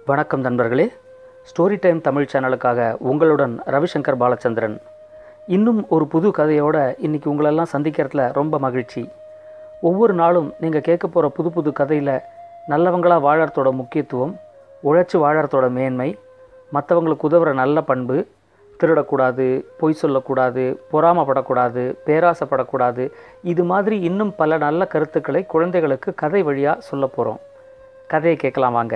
வணக்கம் நண்பர்களே story time Tamil சேனலுக்காக உங்களுடன் ரவிசங்கர் பாலச்சந்திரன் இன்னும் ஒரு புது கதையோட இன்னைக்கு உங்களெல்லாம் சந்திக்கிறதுல ரொம்ப மகிழ்ச்சி ஒவ்வொரு நாளும் நீங்கள் கேட்க போகிற புது புது கதையில் நல்லவங்களாக வாழறதோட முக்கியத்துவம் உழைச்சி வாழறதோட மேன்மை மற்றவங்களுக்கு உதவுற நல்ல பண்பு திருடக்கூடாது பொய் சொல்லக்கூடாது பொறாமப்படக்கூடாது பேராசைப்படக்கூடாது இது மாதிரி இன்னும் பல நல்ல கருத்துக்களை குழந்தைகளுக்கு கதை வழியாக சொல்ல போகிறோம் கதையை கேட்கலாம் வாங்க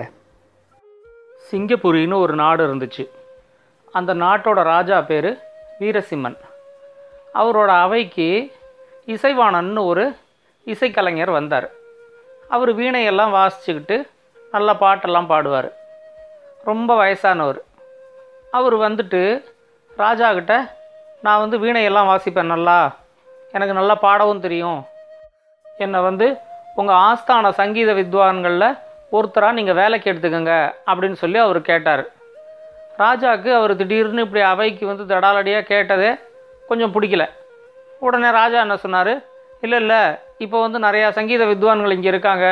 சிங்கப்பூரின்னு ஒரு நாடு இருந்துச்சு அந்த நாட்டோட ராஜா பேர் வீரசிம்மன் அவரோட அவைக்கு இசைவாணன்னு ஒரு இசைக்கலைஞர் வந்தார் அவர் வீணையெல்லாம் வாசிச்சுக்கிட்டு நல்ல பாட்டெல்லாம் பாடுவார் ரொம்ப வயசானவர் அவர் வந்துட்டு ராஜா கிட்ட நான் வந்து வீணையெல்லாம் வாசிப்பேன் நல்லா எனக்கு நல்லா பாடவும் தெரியும் என்னை வந்து உங்கள் ஆஸ்தான சங்கீத வித்வான்களில் ஒருத்தராக நீங்கள் வேலைக்கு எடுத்துக்கோங்க அப்படின்னு சொல்லி அவர் கேட்டார் ராஜாவுக்கு அவர் திடீர்னு இப்படி அவைக்கு வந்து தடாலடியாக கேட்டதே கொஞ்சம் பிடிக்கல உடனே ராஜா என்ன சொன்னார் இல்லை இல்லை இப்போ வந்து நிறையா சங்கீத வித்வான்கள் இங்கே இருக்காங்க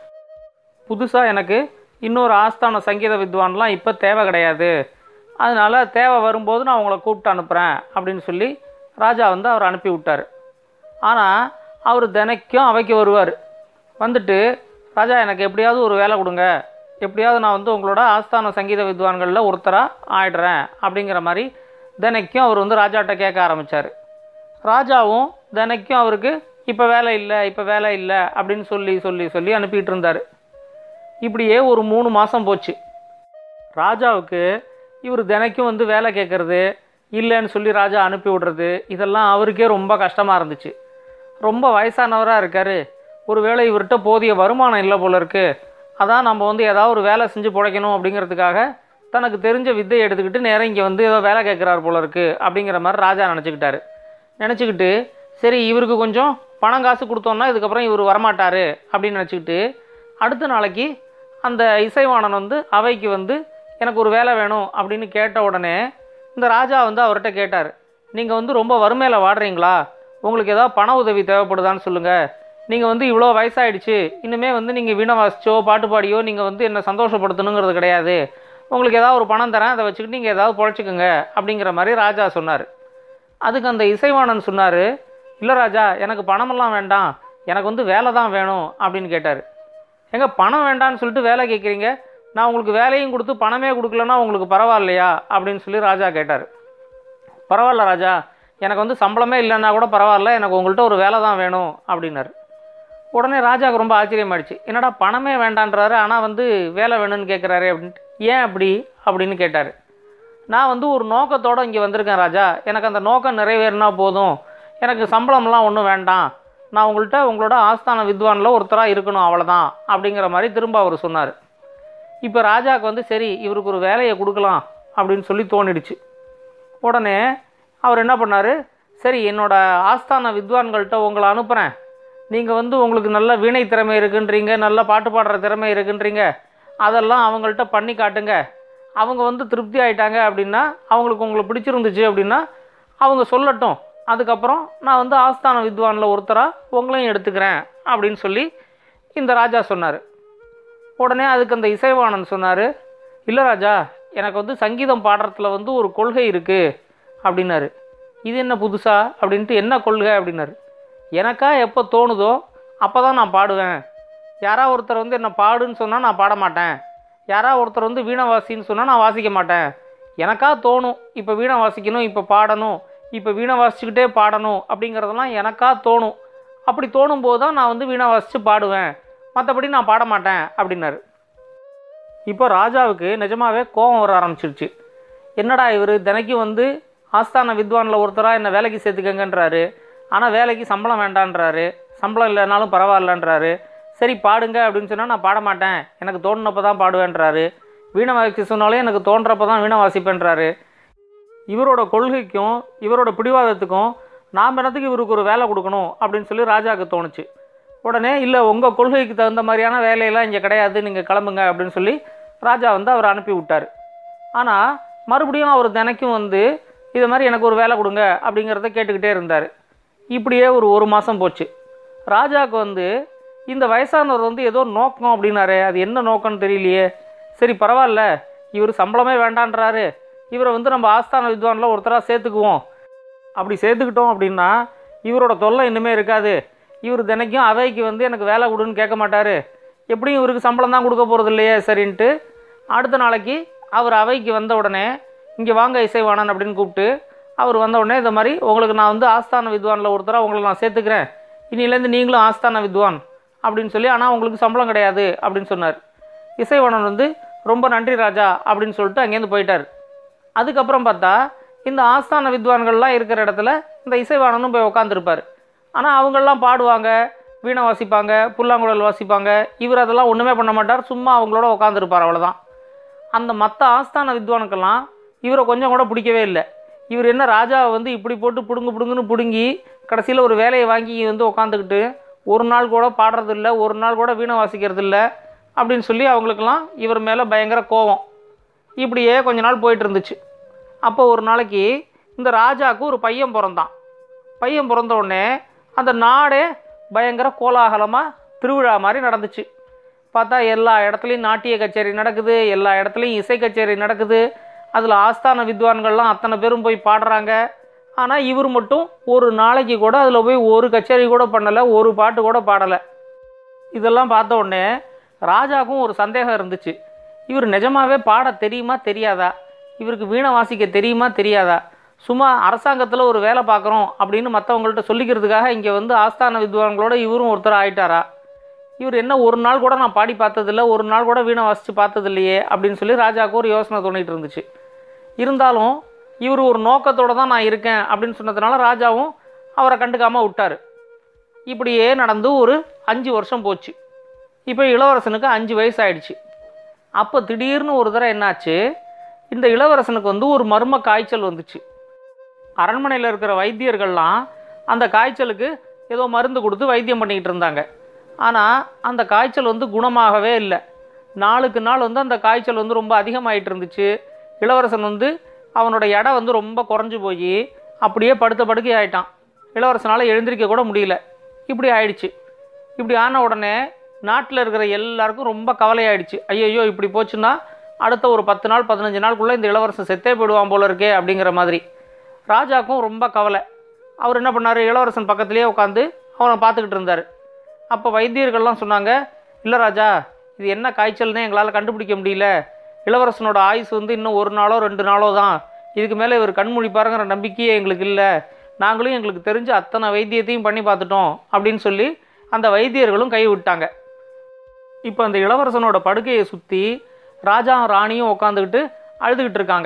புதுசாக எனக்கு இன்னொரு ஆஸ்தான சங்கீத வித்வான்லாம் இப்போ தேவை கிடையாது அதனால் தேவை வரும்போது நான் உங்களை கூப்பிட்டு அனுப்புகிறேன் அப்படின்னு சொல்லி ராஜா வந்து அவர் அனுப்பி விட்டார் ஆனால் அவர் தினைக்கும் அவைக்கு வருவார் வந்துட்டு ராஜா எனக்கு எப்படியாவது ஒரு வேலை கொடுங்க எப்படியாவது நான் வந்து உங்களோட ஆஸ்தான சங்கீத வித்வான்களில் ஒருத்தராக ஆயிடுறேன் அப்படிங்கிற மாதிரி தினைக்கும் அவர் வந்து ராஜாட்ட கேட்க ஆரம்பித்தார் ராஜாவும் தினைக்கும் அவருக்கு இப்போ வேலை இல்லை இப்போ வேலை இல்லை அப்படின்னு சொல்லி சொல்லி சொல்லி அனுப்பிட்டு இருந்தார் இப்படியே ஒரு மூணு மாதம் போச்சு ராஜாவுக்கு இவர் தினைக்கும் வந்து வேலை கேட்குறது இல்லைன்னு சொல்லி ராஜா அனுப்பி விடுறது இதெல்லாம் அவருக்கே ரொம்ப கஷ்டமாக இருந்துச்சு ரொம்ப வயசானவராக இருக்கார் ஒருவேளை இவர்கிட்ட போதிய வருமானம் இல்லை போல இருக்கு அதான் நம்ம வந்து ஏதாவது ஒரு வேலை செஞ்சு பிழைக்கணும் அப்படிங்கிறதுக்காக தனக்கு தெரிஞ்ச வித்தையை எடுத்துக்கிட்டு நேரம் இங்கே வந்து ஏதோ வேலை கேட்குறாரு போல இருக்கு அப்படிங்கிற மாதிரி ராஜா நினச்சிக்கிட்டாரு நினச்சிக்கிட்டு சரி இவருக்கு கொஞ்சம் பணம் காசு கொடுத்தோன்னா இதுக்கப்புறம் இவர் வரமாட்டார் அப்படின்னு நினச்சிக்கிட்டு அடுத்த நாளைக்கு அந்த இசைவாணன் வந்து அவைக்கு வந்து எனக்கு ஒரு வேலை வேணும் அப்படின்னு கேட்ட உடனே இந்த ராஜா வந்து அவர்கிட்ட கேட்டார் நீங்கள் வந்து ரொம்ப வறுமையில் வாடுறீங்களா உங்களுக்கு ஏதாவது பண உதவி தேவைப்படுதான்னு சொல்லுங்கள் நீங்கள் வந்து இவ்வளோ வயசாயிடுச்சு இன்னுமே வந்து நீங்கள் வீணை வாசிச்சோ பாட்டு பாடியோ நீங்கள் வந்து என்னை சந்தோஷப்படுத்தணுங்கிறது கிடையாது உங்களுக்கு ஏதாவது ஒரு பணம் தரேன் அதை வச்சுக்கிட்டு நீங்கள் ஏதாவது பொழைச்சிக்கோங்க அப்படிங்கிற மாதிரி ராஜா சொன்னார் அதுக்கு அந்த இசைவாணன் சொன்னார் இல்லை ராஜா எனக்கு பணமெல்லாம் வேண்டாம் எனக்கு வந்து வேலை தான் வேணும் அப்படின்னு கேட்டார் எங்க பணம் வேண்டான்னு சொல்லிட்டு வேலை கேட்குறீங்க நான் உங்களுக்கு வேலையும் கொடுத்து பணமே கொடுக்கலன்னா உங்களுக்கு பரவாயில்லையா அப்படின்னு சொல்லி ராஜா கேட்டார் பரவாயில்ல ராஜா எனக்கு வந்து சம்பளமே இல்லைன்னா கூட பரவாயில்ல எனக்கு உங்கள்கிட்ட ஒரு வேலை தான் வேணும் அப்படின்னாரு உடனே ராஜாவுக்கு ரொம்ப ஆச்சரியமாயிடுச்சு என்னடா பணமே வேண்டான்றாரு ஆனால் வந்து வேலை வேணும்னு கேட்குறாரு அப்படின்ட்டு ஏன் அப்படி அப்படின்னு கேட்டார் நான் வந்து ஒரு நோக்கத்தோடு இங்கே வந்திருக்கேன் ராஜா எனக்கு அந்த நோக்கம் நிறைவேறினா போதும் எனக்கு சம்பளம்லாம் ஒன்றும் வேண்டாம் நான் உங்கள்கிட்ட உங்களோட ஆஸ்தான வித்வானில் ஒருத்தராக இருக்கணும் அவ்வளோதான் அப்படிங்கிற மாதிரி திரும்ப அவர் சொன்னார் இப்போ ராஜாவுக்கு வந்து சரி இவருக்கு ஒரு வேலையை கொடுக்கலாம் அப்படின்னு சொல்லி தோணிடுச்சு உடனே அவர் என்ன பண்ணார் சரி என்னோட ஆஸ்தான வித்வான்கள்கிட்ட உங்களை அனுப்புகிறேன் நீங்கள் வந்து உங்களுக்கு நல்ல வீணை திறமை இருக்குன்றீங்க நல்ல பாட்டு பாடுற திறமை இருக்குன்றீங்க அதெல்லாம் அவங்கள்ட்ட பண்ணி காட்டுங்க அவங்க வந்து திருப்தி ஆயிட்டாங்க அப்படின்னா அவங்களுக்கு உங்களை பிடிச்சிருந்துச்சு அப்படின்னா அவங்க சொல்லட்டும் அதுக்கப்புறம் நான் வந்து ஆஸ்தான வித்வானில் ஒருத்தராக உங்களையும் எடுத்துக்கிறேன் அப்படின்னு சொல்லி இந்த ராஜா சொன்னார் உடனே அதுக்கு அந்த இசைவாணன் சொன்னார் இல்லை ராஜா எனக்கு வந்து சங்கீதம் பாடுறதுல வந்து ஒரு கொள்கை இருக்குது அப்படின்னாரு இது என்ன புதுசா அப்படின்ட்டு என்ன கொள்கை அப்படின்னாரு எனக்கா எப்போ தோணுதோ அப்போ தான் நான் பாடுவேன் யாரா ஒருத்தர் வந்து என்ன பாடுன்னு சொன்னால் நான் பாட மாட்டேன் யாரா ஒருத்தர் வந்து வீணை வாசின்னு சொன்னால் நான் வாசிக்க மாட்டேன் எனக்கா தோணும் இப்போ வீணை வாசிக்கணும் இப்போ பாடணும் இப்போ வீணை வாசிச்சுக்கிட்டே பாடணும் அப்படிங்கிறதெல்லாம் எனக்கா தோணும் அப்படி தோணும் போது தான் நான் வந்து வீணை வாசித்து பாடுவேன் மற்றபடி நான் பாட மாட்டேன் அப்படின்னாரு இப்போ ராஜாவுக்கு நிஜமாவே கோபம் வர ஆரம்பிச்சிருச்சு என்னடா இவர் தினைக்கும் வந்து ஆஸ்தான வித்வானில் ஒருத்தராக என்னை வேலைக்கு சேர்த்துக்கங்கன்றாரு ஆனால் வேலைக்கு சம்பளம் வேண்டான்றாரு சம்பளம் இல்லைனாலும் பரவாயில்லன்றாரு சரி பாடுங்க அப்படின்னு சொன்னால் நான் பாட மாட்டேன் எனக்கு தோணுனப்போ தான் பாடுவேன்றாரு வீணை வாசி சொன்னாலே எனக்கு தோன்றப்ப தான் வீணை வாசிப்பேன்றாரு இவரோட கொள்கைக்கும் இவரோட பிடிவாதத்துக்கும் நாம் என்னத்துக்கு இவருக்கு ஒரு வேலை கொடுக்கணும் அப்படின்னு சொல்லி ராஜாவுக்கு தோணுச்சு உடனே இல்லை உங்கள் கொள்கைக்கு தகுந்த மாதிரியான வேலையெல்லாம் இங்கே கிடையாது நீங்கள் கிளம்புங்க அப்படின்னு சொல்லி ராஜா வந்து அவரை அனுப்பி விட்டார் ஆனால் மறுபடியும் அவர் தினைக்கும் வந்து இது மாதிரி எனக்கு ஒரு வேலை கொடுங்க அப்படிங்கிறத கேட்டுக்கிட்டே இருந்தார் இப்படியே ஒரு ஒரு மாதம் போச்சு ராஜாவுக்கு வந்து இந்த வயசானவர் வந்து ஏதோ நோக்கம் அப்படின்னாரு அது என்ன நோக்கம்னு தெரியலையே சரி பரவாயில்ல இவர் சம்பளமே வேண்டான்றாரு இவரை வந்து நம்ம ஆஸ்தான வித்வானில் ஒருத்தராக சேர்த்துக்குவோம் அப்படி சேர்த்துக்கிட்டோம் அப்படின்னா இவரோட தொல்லை இன்னுமே இருக்காது இவர் தினைக்கும் அவைக்கு வந்து எனக்கு வேலை கொடுன்னு கேட்க மாட்டார் எப்படியும் இவருக்கு சம்பளம் தான் கொடுக்க போகிறது இல்லையே சரின்ட்டு அடுத்த நாளைக்கு அவர் அவைக்கு வந்த உடனே இங்கே வாங்க இசைவாணன் அப்படின்னு கூப்பிட்டு அவர் வந்த உடனே இந்த மாதிரி உங்களுக்கு நான் வந்து ஆஸ்தான வித்வானில் ஒருத்தராக உங்களை நான் சேர்த்துக்கிறேன் இன்னிலேருந்து நீங்களும் ஆஸ்தான வித்வான் அப்படின்னு சொல்லி ஆனால் உங்களுக்கு சம்பளம் கிடையாது அப்படின்னு சொன்னார் இசைவாணன் வந்து ரொம்ப நன்றி ராஜா அப்படின்னு சொல்லிட்டு அங்கேருந்து போயிட்டார் அதுக்கப்புறம் பார்த்தா இந்த ஆஸ்தான வித்வான்கள்லாம் இருக்கிற இடத்துல இந்த இசைவாணனும் போய் உட்காந்துருப்பார் ஆனால் அவங்கெல்லாம் பாடுவாங்க வீணை வாசிப்பாங்க புல்லாங்குழல் வாசிப்பாங்க இவர் அதெல்லாம் ஒன்றுமே பண்ண மாட்டார் சும்மா அவங்களோட உட்காந்துருப்பார் அவ்வளோதான் அந்த மற்ற ஆஸ்தான வித்வானுக்கெல்லாம் இவரை கொஞ்சம் கூட பிடிக்கவே இல்லை இவர் என்ன ராஜாவை வந்து இப்படி போட்டு பிடுங்கு பிடுங்குன்னு பிடுங்கி கடைசியில் ஒரு வேலையை வாங்கி வந்து உட்காந்துக்கிட்டு ஒரு நாள் கூட பாடுறது இல்ல ஒரு நாள் கூட வீணை வாசிக்கிறது இல்ல அப்படின்னு சொல்லி அவங்களுக்கெல்லாம் இவர் மேலே பயங்கர கோபம் இப்படியே கொஞ்ச நாள் போயிட்டு இருந்துச்சு அப்போ ஒரு நாளைக்கு இந்த ராஜாவுக்கு ஒரு பையன் பிறந்தான் பையன் பிறந்த உடனே அந்த நாடே பயங்கர கோலாகலமாக திருவிழா மாதிரி நடந்துச்சு பார்த்தா எல்லா இடத்துலையும் நாட்டிய கச்சேரி நடக்குது எல்லா இடத்துலையும் இசை கச்சேரி நடக்குது அதில் ஆஸ்தான வித்வான்கள்லாம் அத்தனை பேரும் போய் பாடுறாங்க ஆனால் இவர் மட்டும் ஒரு நாளைக்கு கூட அதில் போய் ஒரு கச்சேரி கூட பண்ணலை ஒரு பாட்டு கூட பாடலை இதெல்லாம் பார்த்த உடனே ராஜாவுக்கும் ஒரு சந்தேகம் இருந்துச்சு இவர் நிஜமாவே பாட தெரியுமா தெரியாதா இவருக்கு வீணை வாசிக்க தெரியுமா தெரியாதா சும்மா அரசாங்கத்தில் ஒரு வேலை பார்க்குறோம் அப்படின்னு மற்றவங்கள்ட்ட சொல்லிக்கிறதுக்காக இங்கே வந்து ஆஸ்தான வித்வான்களோட இவரும் ஒருத்தர் ஆயிட்டாரா இவர் என்ன ஒரு நாள் கூட நான் பாடி பார்த்ததில்ல ஒரு நாள் கூட வீணை வாசித்து பார்த்ததில்லையே அப்படின்னு சொல்லி ராஜாவுக்கு ஒரு யோசனை தோணிட்டு இருந்துச்சு இருந்தாலும் இவர் ஒரு நோக்கத்தோடு தான் நான் இருக்கேன் அப்படின்னு சொன்னதுனால ராஜாவும் அவரை கண்டுக்காமல் விட்டார் இப்படியே நடந்து ஒரு அஞ்சு வருஷம் போச்சு இப்போ இளவரசனுக்கு அஞ்சு வயசு ஆயிடுச்சு அப்போ திடீர்னு ஒரு தடவை என்னாச்சு இந்த இளவரசனுக்கு வந்து ஒரு மர்ம காய்ச்சல் வந்துச்சு அரண்மனையில் இருக்கிற வைத்தியர்கள்லாம் அந்த காய்ச்சலுக்கு ஏதோ மருந்து கொடுத்து வைத்தியம் பண்ணிக்கிட்டு இருந்தாங்க ஆனால் அந்த காய்ச்சல் வந்து குணமாகவே இல்லை நாளுக்கு நாள் வந்து அந்த காய்ச்சல் வந்து ரொம்ப அதிகமாயிட்டு இருந்துச்சு இளவரசன் வந்து அவனோட எடை வந்து ரொம்ப குறைஞ்சு போய் அப்படியே படுத்த படுக்கை ஆயிட்டான் இளவரசனால் எழுந்திருக்க கூட முடியல இப்படி ஆயிடுச்சு இப்படி ஆன உடனே நாட்டில் இருக்கிற எல்லாருக்கும் ரொம்ப கவலையாயிடுச்சு ஐயையோ இப்படி போச்சுன்னா அடுத்த ஒரு பத்து நாள் பதினஞ்சு நாளுக்குள்ளே இந்த இளவரசன் செத்தே போயிடுவான் போல இருக்கே அப்படிங்கிற மாதிரி ராஜாக்கும் ரொம்ப கவலை அவர் என்ன பண்ணார் இளவரசன் பக்கத்துலேயே உட்காந்து அவனை பார்த்துக்கிட்டு இருந்தார் அப்போ வைத்தியர்கள்லாம் சொன்னாங்க இல்லை ராஜா இது என்ன காய்ச்சல்னு எங்களால் கண்டுபிடிக்க முடியல இளவரசனோட ஆயுசு வந்து இன்னும் ஒரு நாளோ ரெண்டு நாளோ தான் இதுக்கு மேலே இவர் கண்மொழிப்பாருங்கிற நம்பிக்கையே எங்களுக்கு இல்லை நாங்களும் எங்களுக்கு தெரிஞ்ச அத்தனை வைத்தியத்தையும் பண்ணி பார்த்துட்டோம் அப்படின்னு சொல்லி அந்த வைத்தியர்களும் கை விட்டாங்க இப்போ அந்த இளவரசனோட படுக்கையை சுற்றி ராஜா ராணியும் உட்காந்துக்கிட்டு அழுதுகிட்டு இருக்காங்க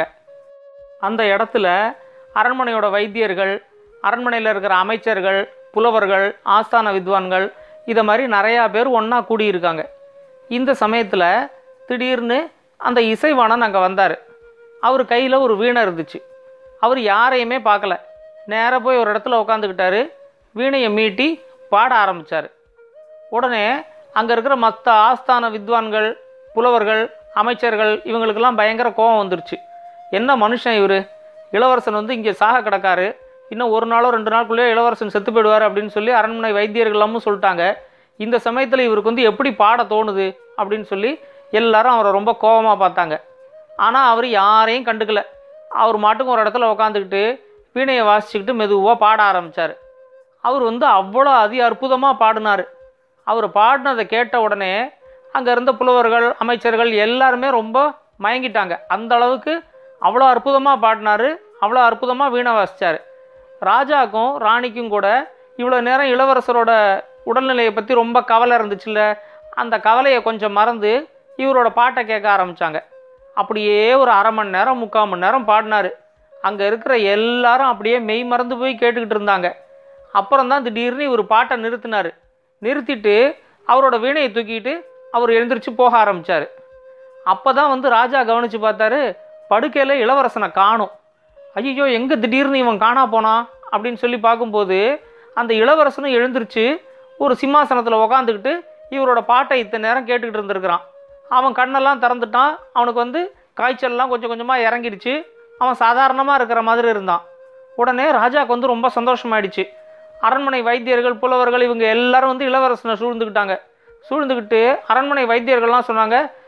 அந்த இடத்துல அரண்மனையோட வைத்தியர்கள் அரண்மனையில் இருக்கிற அமைச்சர்கள் புலவர்கள் ஆஸ்தான வித்வான்கள் இதை மாதிரி நிறையா பேர் ஒன்றா கூடியிருக்காங்க இந்த சமயத்தில் திடீர்னு அந்த இசைவாணன் அங்கே வந்தார் அவர் கையில் ஒரு வீணை இருந்துச்சு அவர் யாரையுமே பார்க்கல நேராக போய் ஒரு இடத்துல உட்காந்துக்கிட்டாரு வீணையை மீட்டி பாட ஆரம்பித்தார் உடனே அங்கே இருக்கிற மற்ற ஆஸ்தான வித்வான்கள் புலவர்கள் அமைச்சர்கள் இவங்களுக்கெல்லாம் பயங்கர கோபம் வந்துருச்சு என்ன மனுஷன் இவர் இளவரசன் வந்து இங்கே சாக கிடக்காரு இன்னும் ஒரு நாளோ ரெண்டு நாளுக்குள்ளேயே இளவரசன் செத்து போயிடுவார் அப்படின்னு சொல்லி அரண்மனை வைத்தியர்கள்லாமும் சொல்லிட்டாங்க இந்த சமயத்தில் இவருக்கு வந்து எப்படி பாட தோணுது அப்படின்னு சொல்லி எல்லாரும் அவரை ரொம்ப கோபமாக பார்த்தாங்க ஆனால் அவர் யாரையும் கண்டுக்கல அவர் மாட்டுக்கும் ஒரு இடத்துல உட்காந்துக்கிட்டு வீணையை வாசிச்சுக்கிட்டு மெதுவாக பாட ஆரம்பித்தார் அவர் வந்து அவ்வளோ அதி அற்புதமாக பாடினார் அவர் பாடினதை கேட்ட உடனே அங்கே இருந்த புலவர்கள் அமைச்சர்கள் எல்லாருமே ரொம்ப மயங்கிட்டாங்க அந்த அளவுக்கு அவ்வளோ அற்புதமாக பாடினார் அவ்வளோ அற்புதமாக வீணை வாசித்தார் ராஜாக்கும் ராணிக்கும் கூட இவ்வளோ நேரம் இளவரசரோட உடல்நிலையை பற்றி ரொம்ப கவலை இருந்துச்சுல்ல அந்த கவலையை கொஞ்சம் மறந்து இவரோட பாட்டை கேட்க ஆரம்பித்தாங்க அப்படியே ஒரு அரை மணி நேரம் முக்கால் மணி நேரம் பாடினார் அங்கே இருக்கிற எல்லாரும் அப்படியே மெய் மறந்து போய் கேட்டுக்கிட்டு இருந்தாங்க அப்புறம் தான் திடீர்னு இவர் பாட்டை நிறுத்தினார் நிறுத்திட்டு அவரோட வீணையை தூக்கிட்டு அவர் எழுந்திரிச்சு போக ஆரம்பித்தார் அப்போ தான் வந்து ராஜா கவனித்து பார்த்தாரு படுக்கையில் இளவரசனை காணும் ஐயோ எங்கே திடீர்னு இவன் காணா போனான் அப்படின்னு சொல்லி பார்க்கும்போது அந்த இளவரசனும் எழுந்திருச்சு ஒரு சிம்மாசனத்தில் உக்காந்துக்கிட்டு இவரோட பாட்டை இத்தனை நேரம் கேட்டுக்கிட்டு இருந்திருக்கிறான் அவன் கண்ணெல்லாம் திறந்துட்டான் அவனுக்கு வந்து காய்ச்சல்லாம் கொஞ்சம் கொஞ்சமாக இறங்கிடுச்சு அவன் சாதாரணமாக இருக்கிற மாதிரி இருந்தான் உடனே ராஜாவுக்கு வந்து ரொம்ப சந்தோஷமாயிடுச்சு அரண்மனை வைத்தியர்கள் புலவர்கள் இவங்க எல்லாரும் வந்து இளவரசனை சூழ்ந்துக்கிட்டாங்க சூழ்ந்துக்கிட்டு அரண்மனை வைத்தியர்கள்லாம் சொன்னாங்க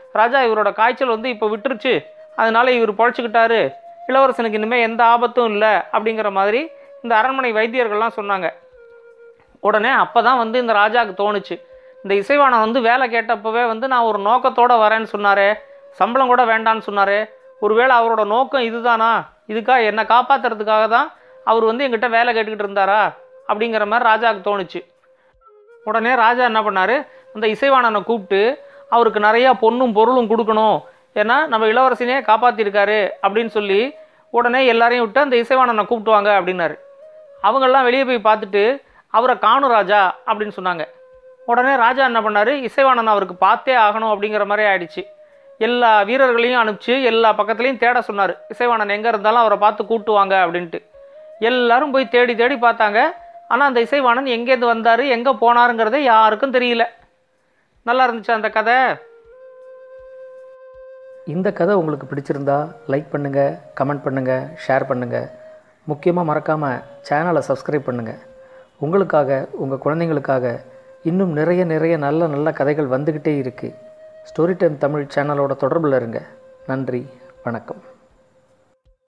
ராஜா இவரோட காய்ச்சல் வந்து இப்போ விட்டுருச்சு அதனால இவர் பொழைச்சிக்கிட்டாரு இளவரசனுக்கு இனிமேல் எந்த ஆபத்தும் இல்லை அப்படிங்கிற மாதிரி இந்த அரண்மனை வைத்தியர்கள்லாம் சொன்னாங்க உடனே அப்போ தான் வந்து இந்த ராஜாவுக்கு தோணுச்சு இந்த இசைவாணன் வந்து வேலை கேட்டப்பவே வந்து நான் ஒரு நோக்கத்தோட வரேன்னு சொன்னாரே சம்பளம் கூட வேண்டான்னு சொன்னாரே ஒருவேளை அவரோட நோக்கம் இதுதானா இதுக்காக என்னை காப்பாற்றுறதுக்காக தான் அவர் வந்து எங்கிட்ட வேலை கேட்டுக்கிட்டு இருந்தாரா அப்படிங்கிற மாதிரி ராஜாவுக்கு தோணுச்சு உடனே ராஜா என்ன பண்ணார் அந்த இசைவாணனை கூப்பிட்டு அவருக்கு நிறையா பொண்ணும் பொருளும் கொடுக்கணும் ஏன்னா நம்ம இளவரசனையே காப்பாற்றிருக்காரு அப்படின்னு சொல்லி உடனே எல்லாரையும் விட்டு அந்த இசைவாணனை கூப்பிட்டுவாங்க அப்படின்னாரு அவங்கெல்லாம் வெளியே போய் பார்த்துட்டு அவரை காணும் ராஜா அப்படின்னு சொன்னாங்க உடனே ராஜா என்ன பண்ணார் இசைவாணன் அவருக்கு பார்த்தே ஆகணும் அப்படிங்கிற மாதிரி ஆயிடுச்சு எல்லா வீரர்களையும் அனுப்பிச்சு எல்லா பக்கத்துலேயும் தேட சொன்னார் இசைவாணன் எங்கே இருந்தாலும் அவரை பார்த்து கூட்டுவாங்க அப்படின்ட்டு எல்லாரும் போய் தேடி தேடி பார்த்தாங்க ஆனால் அந்த இசைவாணன் எங்கேருந்து வந்தார் எங்கே போனாருங்கிறதே யாருக்கும் தெரியல நல்லா இருந்துச்சு அந்த கதை இந்த கதை உங்களுக்கு பிடிச்சிருந்தா லைக் பண்ணுங்கள் கமெண்ட் பண்ணுங்கள் ஷேர் பண்ணுங்கள் முக்கியமாக மறக்காமல் சேனலை சப்ஸ்கிரைப் பண்ணுங்கள் உங்களுக்காக உங்கள் குழந்தைங்களுக்காக இன்னும் நிறைய நிறைய நல்ல நல்ல கதைகள் வந்துக்கிட்டே இருக்குது ஸ்டோரி டைம் தமிழ் சேனலோட தொடர்பில் இருங்க நன்றி வணக்கம்